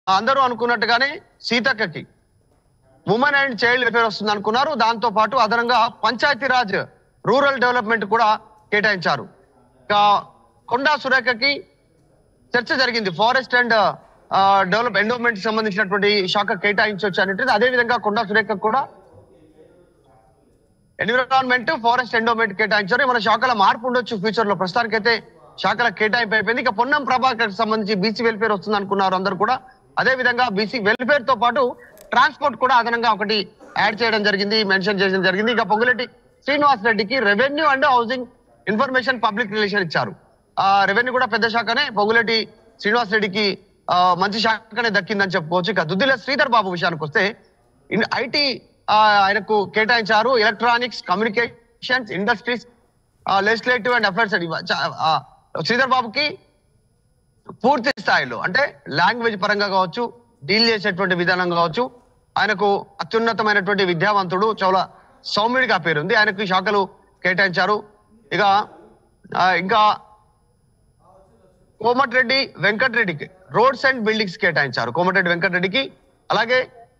అందరూ అనుకున్నట్టుగానే సీతక్కకి ఉమెన్ అండ్ చైల్డ్ వెల్ఫేర్ వస్తుంది అనుకున్నారు దాంతో పాటు అదనంగా పంచాయతీరాజ్ రూరల్ డెవలప్మెంట్ కూడా కేటాయించారు ఇక కొండా సురేఖకి చర్చ జరిగింది ఫారెస్ట్ అండ్ డెవలప్ ఎండోమెంట్ సంబంధించినటువంటి శాఖ కేటాయించవచ్చు అనేది అదే విధంగా కొండా సురేఖ కూడా ఎన్విరాన్మెంట్ ఫారెస్ట్ ఎండోమెంట్ కేటాయించారు మన శాఖల మార్పు ఉండొచ్చు ఫ్యూచర్ లో ప్రస్తుతానికైతే శాఖల కేటాయింపు అయిపోయింది ఇక పొన్నం ప్రభాకర్ సంబంధించి బీసీ వెల్ఫేర్ వస్తుంది అనుకున్నారు అందరు కూడా అదే విధంగా బీసీ వెల్ఫేర్ తో పాటు ట్రాన్స్పోర్ట్ కూడా అదనంగా ఒకటి యాడ్ చేయడం జరిగింది మెన్షన్ చేయడం జరిగింది ఇక పొంగులెట్టి శ్రీనివాస్ రెడ్డికి revenue and housing information public relation ఇచ్చారు ఆ రెవెన్యూ కూడా పెద్ద శాఖనే పొంగులెట్టి శ్రీనివాస్ రెడ్డికి ఆ, మంచి శాఖనే దక్కిందని చెప్పుకోవచ్చు ఇక దుద్దిల శ్రీధర్ బాబు విషయానికి వస్తే ఐటీ ఆయనకు కేటాయించారు electronics communications industries legislative and affairs Sridhar బాబుకి పూర్తి స్థాయిలో అంటే లాంగ్వేజ్ పరంగా కావచ్చు డీల్ చేసేటువంటి విధానం కావచ్చు ఆయనకు అత్యున్నతమైనటువంటి విద్యావంతుడు చాలా సౌమ్యుడిగా పేరుంది ఆయనకు ఈ శాఖలు కేటాయించారు ఇక ఆ, ఇంకా కోమటిరెడ్డి వెంకటరెడ్డికి రోడ్స్ అండ్ బిల్డింగ్స్ కేటాయించారు కోమటిరెడ్డి వెంకటరెడ్డికి అలాగే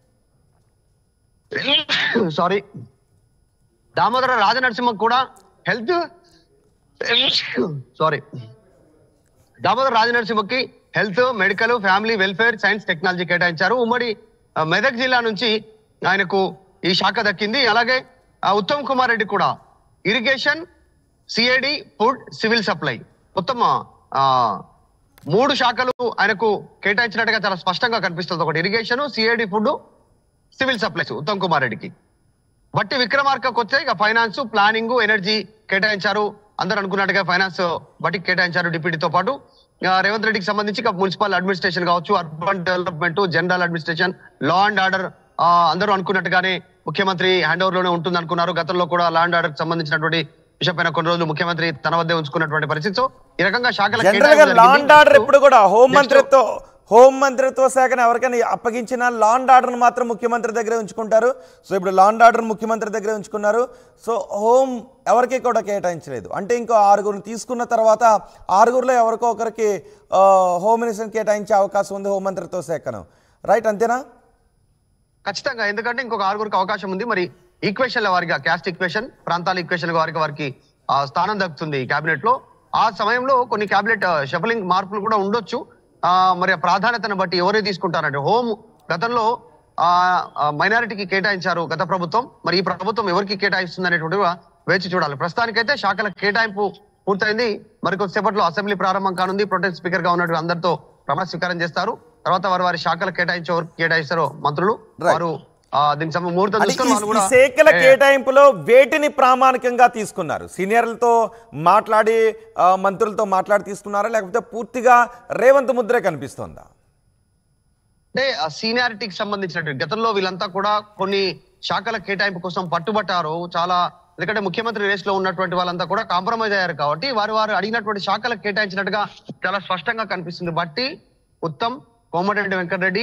సారీ దామోదర రాజనరసింహ కూడా హెల్త్ సారీ దామోదర రాజనరసింహకి health medical family welfare science technology కేటాయించారు ఉమ్మడి ఆ, మెదక్ జిల్లా నుంచి ఆయనకు ఈ శాఖ దక్కింది అలాగే ఆ, ఉత్తమ్ కుమార్ రెడ్డి కూడా irrigation CID food civil supply మొత్తం ఆ, మూడు శాఖలు ఆయనకు కేటాయించినట్టుగా చాలా స్పష్టంగా కనిపిస్తుంది ఒకటి irrigation CID food civil supplies Uttam Kumar రెడ్డికి బట్టి విక్రమార్కకు వస్తే ఇక ఫైనాన్స్ ప్లానింగ్ ఎనర్జీ కేటాయించారు అందరూ అనుకున్నట్టుగా ఫైనాన్స్ బట్టికి కేటాయించారు డిప్యూటీతో పాటు ఆ, రేవంత్ రెడ్డికి సంబంధించి ఇక మున్సిపల్ అడ్మినిస్ట్రేషన్ కావచ్చు urban development general administration law and order అందరూ అనుకున్నట్టుగానే ముఖ్యమంత్రి హ్యాండ్ ఓవర్ లోనే ఉంటుంది అనుకున్నారు గతంలో కూడా లా అండ్ ఆర్డర్ సంబంధించినటువంటి విషయపైన కొన్ని రోజులు ముఖ్యమంత్రి తన వద్దే ఉంచుకున్నటువంటి పరిస్థితి సో ఈ రకంగా శాఖల జనరల్ గా కేటాయింపు లా జరిగింది. అండ్ ఆర్డర్ ఎప్పుడు కూడా హోం Next- మంత్రిత్వ హోం మంత్రిత్వ శాఖను ఎవరికైనా అప్పగించిన లా అండ్ ఆర్డర్ మాత్రం ముఖ్యమంత్రి దగ్గరే ఉంచుకుంటారు సో ఇప్పుడు లా అండ్ ఆర్డర్ ముఖ్యమంత్రి దగ్గరే ఉంచుకున్నారు సో హోం ఎవరికి కూడా కేటాయించలేదు అంటే ఇంకో ఆరుగురిని తీసుకున్న తర్వాత ఆరుగురిలో ఎవరికో ఒకరికి ఆ, హోమ్ మినిస్టర్ని కేటాయించే అవకాశం ఉంది హోం మంత్రిత్వ శాఖను రైట్ అంతేనా ఖచ్చితంగా ఎందుకంటే ఇంకొక ఆరుగురికి అవకాశం ఉంది మరి ఈక్వేషన్ల వారిగా క్యాస్ట్ ఈక్వేషన్ ప్రాంతాల ఈక్వేషన్ వారికి వారికి ఆ, స్థానం దక్కుతుంది కేబినెట్ లో ఆ సమయంలో కొన్ని కేబినెట్ షఫలింగ్ మార్పులు కూడా ఉండొచ్చు ఆ, మరి ఆ ప్రాధాన్యతను బట్టి ఎవరే తీసుకుంటారంటే హోమ్ గతంలో మైనారిటీకి కేటాయించారు గత ప్రభుత్వం మరి ఈ ప్రభుత్వం ఎవరికి కేటాయిస్తుంది అనేటువంటివి వేచి చూడాలి ప్రస్తుతానికైతే శాఖల కేటాయింపు పూర్తయింది మరి కొద్దిసేపట్లో అసెంబ్లీ ప్రారంభం కానుంది ప్రొటెస్ట్ స్పీకర్ గా ఉన్నటువంటి అందరితో ప్రమాణ స్వీకారం చేస్తారు తర్వాత వారు వారి శాఖలు కేటాయించే ఎవరికి కేటాయిస్తారో మంత్రులు Right. వారు ఆ, దీనికి సంబంధించి ముహూర్తం అంటే చూసుకొని ఈ- వాళ్ళు ఈ కూడా శాఖల ఏ, కేటాయింపులో వేటిని ప్రామాణికంగా తీసుకున్నారు సీనియర్లతో మాట్లాడి ఆ, మంత్రులతో మాట్లాడి తీసుకున్నారా లేకపోతే పూర్తిగా రేవంత్ ముద్రే కనిపిస్తోందా అంటే ఆ సీనియారిటీకి సంబంధించినటువంటి గతంలో వీళ్ళంతా కూడా కొన్ని శాఖల కేటాయింపు కోసం పట్టుబట్టారు చాలా ఎందుకంటే ముఖ్యమంత్రి రేస్ లో ఉన్నటువంటి వాళ్ళంతా కూడా కాంప్రమైజ్ అయ్యారు కాబట్టి వారు వారు అడిగినటువంటి శాఖలకు కేటాయించినట్టుగా చాలా స్పష్టంగా కనిపిస్తుంది బట్టి ఉత్తమ్ కోమటిరెడ్డి వెంకటరెడ్డి